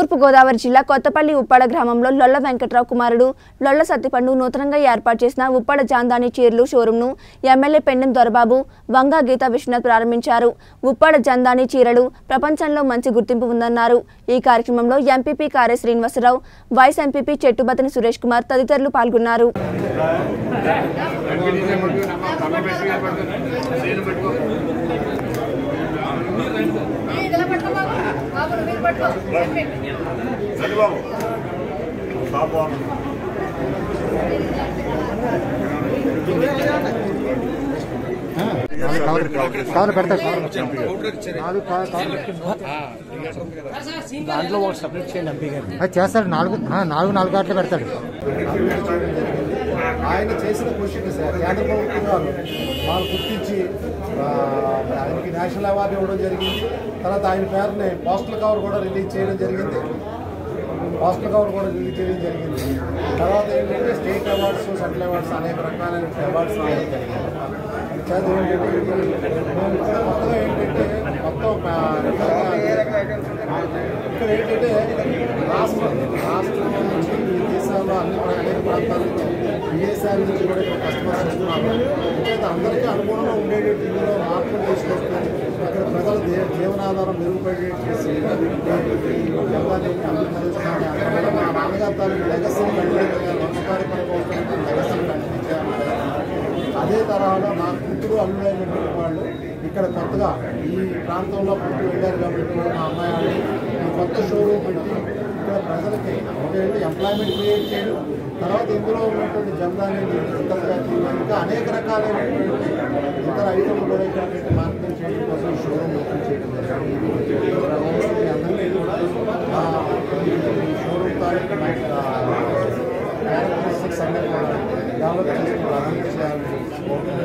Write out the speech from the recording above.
తూర్పుగోదావరి జిల్లా కొత్తపల్లి ఉప్పాడ గ్రామంలో లొల్ల వెంకట్రావు కుమారుడు లొల్ల సత్తిపండు నూతనంగా ఏర్పాటు చేసిన ఉప్పాడ జాందాని చీరలు షోరూంను ఎమ్మెల్యే పెండెం దొరబాబు వంగా గీతా విశ్వనాథ్ ప్రారంభించారు ఉప్పాడ జందాని చీరలు ప్రపంచంలో మంచి గుర్తింపు ఉందన్నారు ఈ కార్యక్రమంలో MPP Kare Srinivasarao vice MPP Chettubathani Suresh Kumar తదితరులు పాల్గొన్నారు చంద్రబాబు బాబు కవర్ పెడతారు నాలుగు కవర్- కవర్ దాంట్లో ఒకటి సబ్మిట్ చేయండి ఎంపీ గారు అది చేస్తాడు నాలుగు ఆ, నాలుగు నాలుగు ఆటలు పెడతాడు ఆయన చేసిన కృషికి సార్ కేంద్ర ప్రభుత్వం వారు వాళ్ళు గుర్తించి ఆ, ఆయనకి నేషనల్ అవార్డు ఇవ్వడం జరిగింది తర్వాత ఆయన పేరుని పోస్టల్ కవర్ కూడా రిలీజ్ చేయడం జరిగింది పోస్టల్ కవర్ కూడా రిలీజ్ చేయడం జరిగింది తర్వాత ఏంటంటే స్టేట్ అవార్డ్స్ సెంట్రల్ అవార్డ్స్ అనేక రకాలైన అవార్డ్స్ రావడం జరిగింది చదువు ఏంటంటే మేము ఇక్కడ మొత్తం ఏంటంటే మొత్తం ఆ, ఇక్కడ ఏంటంటే రాష్ట్రం రాష్ట్రం నుంచి విదేశాల్లో అన్ని ప్రా- అనేక ప్రాంతాల నుంచి విదేశాల నుంచి కూడా ఇక్కడ కస్టమర్స్ వస్తున్నారు అయితే అందరికీ అనుగుణంగా ఉండేటట్టు ఇందులో మార్పులు తీసుకొస్తే ఇక్కడ ప్రజల దే- జీవనాధారం మెరుగుపడేట్టు చేసి జగదాన్ని అభివృద్ధి చేస్తున్నాను అందువల్ల మా నాన్నగారు తాలూకు లెగసీని కంటిన్యూ చేయాలి వంశపారి పడిపోతున్న లెగసీని కంటిన్యూ చేయాలి అదే తరహాలో నా కూతురు అల్లుడైనటువంటి వాళ్ళు ఇక్కడ కొత్తగా ఈ ప్రాంతంలో పుట్టి వెళ్ళారు కాబట్టి కూడా మా అమ్మాయి వాళ్ళు ఈ కొత్త షోరూమ్ పెట్టి ఇక్కడ ప్రజలకి ఒకటి ఎంప్లాయ్మెంట్ క్రియేట్ చేయడం తర్వాత ఇందులో ఉన్నటువంటి జందాన్ని ఇతరుగా తీయడం, ఇంకా అనేక రకాలైనటువంటి ఇతర ఐటమ్లు కూడా ఇక్కడ పెట్టి మార్కెటింగ్ చేయడం కోసం ఈ షోరూమ్ ఓపెన్ చేయడం జరిగింది మీ అందరికీ కూడా ఆ, ఈ షోరూమ్ తాలూకు క్యారెక్టరిస్టిక్స్ అన్నీ కూడా డెవలప్ చేసుకుని అభివృద్ధి చేయాలని కోరుకుంటున్నాను.